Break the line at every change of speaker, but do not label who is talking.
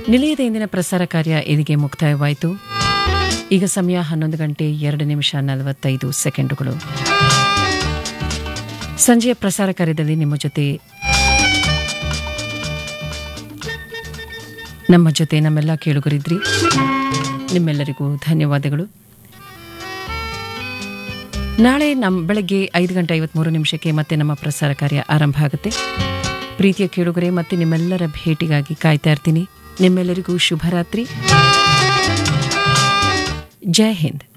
ನಿಲಯದ ಇಂದಿನ ಪ್ರಸಾರ ಕಾರ್ಯ ಇದಿಗೆ ಮುಕ್ತಾಯವಾಯಿತು ಈಗ ಸಮಯ ಹನ್ನೊಂದು ಗಂಟೆ ಎರಡು ನಿಮಿಷ ನಲವತ್ತೈದು ಸೆಕೆಂಡುಗಳು ಸಂಜೆಯ ಪ್ರಸಾರ ಕಾರ್ಯದಲ್ಲಿ ನಿಮ್ಮ ಜೊತೆ ನಮ್ಮ ಜೊತೆ ನಮ್ಮೆಲ್ಲ ಕೇಳುಗರಿದ್ರಿ ನಿಮ್ಮೆಲ್ಲರಿಗೂ ಧನ್ಯವಾದಗಳು ನಾಳೆ ನಮ್ಮ ಬೆಳಗ್ಗೆ ಐದು ಗಂಟೆ ಐವತ್ಮೂರು ನಿಮಿಷಕ್ಕೆ ಮತ್ತೆ ನಮ್ಮ ಪ್ರಸಾರ ಕಾರ್ಯ ಆರಂಭ ಆಗುತ್ತೆ ಪ್ರೀತಿಯ ಕೇಳುಗರೆ ಮತ್ತೆ ನಿಮ್ಮೆಲ್ಲರ ಭೇಟಿಗಾಗಿ ಕಾಯ್ತಾ ಇರ್ತೀನಿ ನಿಮ್ಮೆಲ್ಲರಿಗೂ ಶುಭರಾತ್ರಿ ಜೈ ಹಿಂದ್